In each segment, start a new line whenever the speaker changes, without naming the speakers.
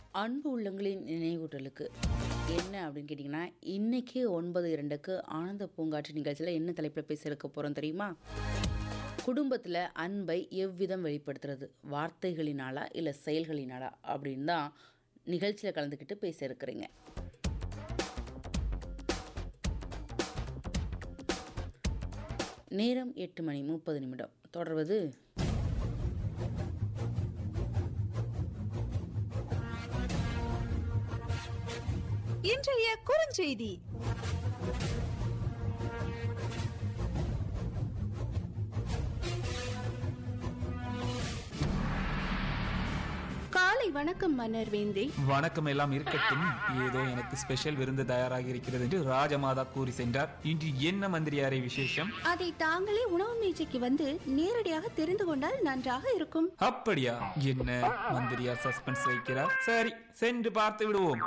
அன்பு உள்ளங்களின் நினைவூட்டலுக்கு என்ன அப்படின்னு கேட்டிங்கன்னா இன்றைக்கி ஒன்பது இரண்டுக்கு ஆனந்த பூங்காற்று நிகழ்ச்சியில் என்ன தலைப்பில் பேச இருக்க போகிறோம் தெரியுமா குடும்பத்தில் அன்பை எவ்விதம் வெளிப்படுத்துறது வார்த்தைகளினாலா இல்லை செயல்களினாலா அப்படின்னு தான் நிகழ்ச்சியில் கலந்துக்கிட்டு பேச இருக்கிறீங்க நேரம் எட்டு மணி முப்பது நிமிடம் தொடர்வது
இன்றைய குறுஞ்செய்தி காலை வணக்கம் மன்னர் வேந்தே
வணக்கம் எல்லாம் இருக்கட்டும் ஏதோ எனக்கு ஸ்பெஷல் விருந்து தயாராகி இருக்கிறது என்று ராஜமாதா கூறி சென்றார் இன்று என்ன மந்திரியாரை விசேஷம்
அதை தாங்களே உணவு மேஜைக்கு வந்து நேரடியாக தெரிந்து கொண்டால் நன்றாக இருக்கும்
அப்படியா என்ன மந்திரியார் சஸ்பென்ஸ் வைக்கிறார் சரி சென்று பார்த்து விடுவோம்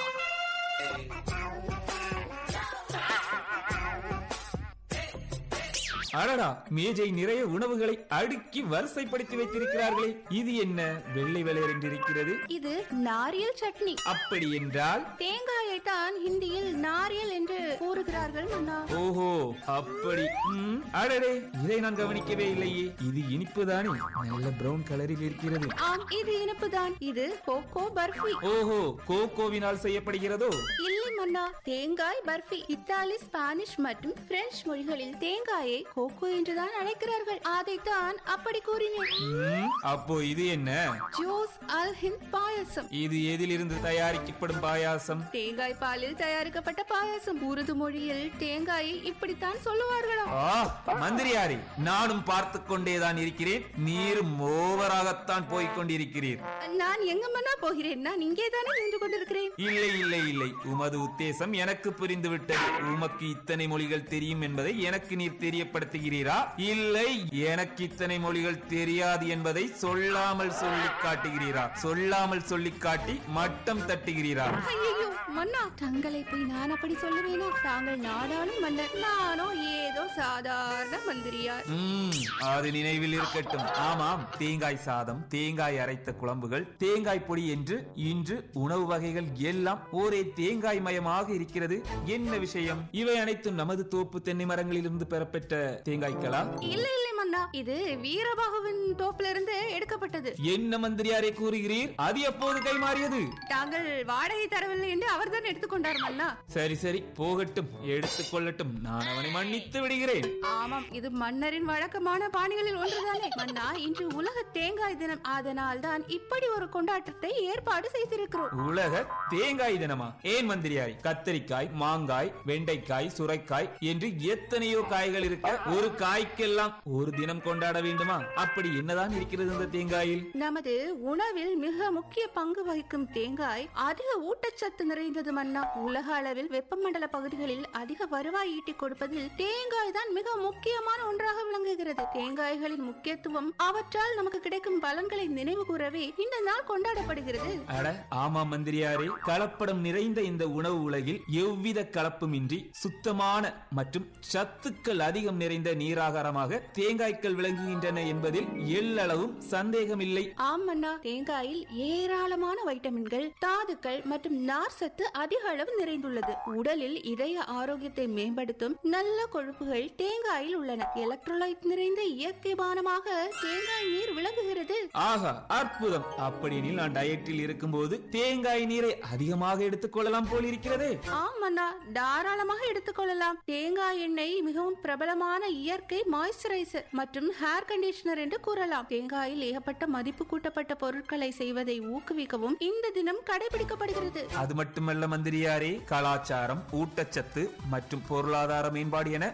அடடா மேஜை நிறைய உணவுகளை அடுக்கி வரிசைப்படுத்தி வைத்திருக்கிறார்களே இது என்ன வெள்ளை வெளையர் என்று இருக்கிறது
இது நாரியல் சட்னி
அப்படி என்றால்
தேங்காயை தான் ஹிந்தியில் நாரியல் என்று கூறுகிறார்கள் மன்னா
ஓஹோ அப்படி ம், அடடே இதை நான் கவனிக்கவே இல்லையே இது இனிப்புதானே நல்ல பிரவுன் கலரில் இருக்கிறது
ஆம் இது இனிப்புதான் இது கோகோ பர்ஃபி
ஓஹோ கோகோவினால் செய்யப்படுகிறதோ
இல்லை மன்னா தேங்காய் பர்ஃபி இத்தாலி ஸ்பானிஷ் மற்றும் பிரெஞ்சு மொழிகளில் தேங்காயை கோகோ என்றுதான் அழைக்கிறார்கள் அதைத்தான் அப்படி கூறினேன்
ம், அப்போ இது என்ன
ஜோஸ் அல் ஹிந்த் பாயாசம்
இது எதிலிருந்து தயாரிக்கப்படும் பாயாசம்
தேங்காய் பாலில் தயாரிக்கப்பட்ட பாயாசம் உருது மொழியில் தேங்காயை இப்படித்தான் சொல்லுவார்களாம்
ஆ மந்திரியாரே நானும் பார்த்து கொண்டேதான் இருக்கிறேன் நீரும் ஓவராகத்தான் போய்க் கொண்டிருக்கிறீர்
நான் எங்க மன்னா போகிறேன் நான் இங்கே தானே நின்று கொண்டிருக்கிறேன்
இல்லை இல்லை இல்லை உமது உத்தேசம் எனக்கு புரிந்துவிட்டது உமக்கு இத்தனை மொழிகள் தெரியும் என்பதை எனக்கு நீர் தெரியப்படுத்துகிறீரா இல்லை எனக்கு இத்தனை மொழிகள் தெரியாது என்பதை சொல்லாமல் சொல்லி காட்டுகிறீரா சொல்லாமல் சொல்லி காட்டி மட்டம் தட்டுகிறீரா
ஐயோ மன்னா தங்களை போய் நான் அப்படி சொல்லுவேனா தாங்கள் நாடாளும் மன்னர் நானோ ஏதோ சாதாரண மந்திரியார்
ம், அது நினைவில் இருக்கட்டும் ஆமாம் தேங்காய் சாதம் தேங்காய் அரைத்த குழம்புகள் தேங்காய் பொடி என்று இன்று உணவு வகைகள் எல்லாம் ஒரே தேங்காய் மயமாக இருக்கிறது என்ன விஷயம் இவை அனைத்தும் நமது தோப்பு தென்னை மரங்களிலிருந்து பெறப்பெற்ற தேங்காய்களா
இல்லை இல்லை மன்னா இது வீரபாகுவின் தோப்பிலிருந்து எடுக்கப்பட்டது
என்ன மந்திரியாரே கூறுகிறீர் அது எப்போது கைமாறியது
தாங்கள் வாடகை தரவில்லை என்று அவர்தான் எடுத்துக்கொண்டார் மன்னா
சரி சரி போகட்டும் எடுத்துக் கொள்ளட்டும் நான் அவனை மன்னித்து விடுகிறேன்
ஆமாம் இது மன்னரின் வழக்கமான பாணிகளில் ஒன்றுதானே மன்னா இன்று உலக தேங்காய் தினம் அதனால் தான் இப்படி ஒரு கொண்டாட்டத்தை ஏற்பாடு செய்திருக்கிறோம்
உலக தேங்காய் தினமா ஏன் மந்திரியாய் கத்தரிக்காய் மாங்காய் வெண்டைக்காய் சுரைக்காய் என்று எத்தனையோ காய்கள் இருக்க ஒரு காய்க்கெல்லாம் ஒரு தினம் கொண்டாட வேண்டுமா அப்படி என்னதான் இருக்கிறது இந்த தேங்காயில்
நமது உணவில் மிக முக்கிய பங்கு வகிக்கும் தேங்காய் அதிக ஊட்டச்சத்து நிறைந்தது மன்னா உலக அளவில் வெப்பமண்டல பகுதிகளில் அதிக வருவாய் ஈட்டிக் கொடுப்பதில் தேங்காய் தான் மிக முக்கியமான ஒன்றாக விளங்குகிறது தேங்காய்களின் முக்கியத்துவம் அவற்றால் நமக்கு கிடைக்கும் பலன்களை நினைவு கூறவே இந்த நாள் கொண்டாடப்படுகிறது
அட ஆமா மந்திரியாரே கலப்படம் நிறைந்த இந்த உணவு உலகில் எவ்வித கலப்புமின்றி சுத்தமான மற்றும் சத்துக்கள் அதிகம் நிறைந்த நீராகாரமாக தேங்காய்கள் விளங்குகின்றன என்பதில் எல்லளவும் சந்தேகமில்லை
ஆம் மன்னா தேங்காயில் ஏராளமான வைட்டமின்கள் தாதுக்கள் மற்றும் நார் சத்து அதிக அளவு நிறைந்துள்ளது உடலில் இதய ஆரோக்கியத்தை மேம்படுத்தும் நல்ல கொழுப்புகள் தேங்காயில் உள்ளன எலக்ட்ரோலைட் நிறைந்த இயற்கை பானமாக தேங்காய் நீர் விளங்குகிறது
ஆஹா அற்புதம் அப்படியெனில் நான் டயட்டில் இருக்கும்போது தேங்காய் நீரை அதிகமாக எடுத்துக்கொள்ளலாம் போல் இருக்கிறதே
ஆம் மன்னா தாராளமாக எடுத்துக்கொள்ளலாம் தேங்காய் எண்ணெய் மிகவும் பிரபலமான இயற்கை மாய்ஸ்சரைசர் மற்றும் ஹேர் கண்டிஷனர் என்று கூறலாம் தேங்காயில் ஏகப்பட்ட மதிப்பு கூட்டப்பட்ட பொருட்களை செய்வதை ஊக்குவிக்கவும் இந்த தினம் கடைபிடிக்கப்படுகிறது
அது மட்டுமல்ல மந்திரியாரே கலாச்சாரம் ஊட்டச்சத்து மற்றும் பொருளாதார மேம்பாடு என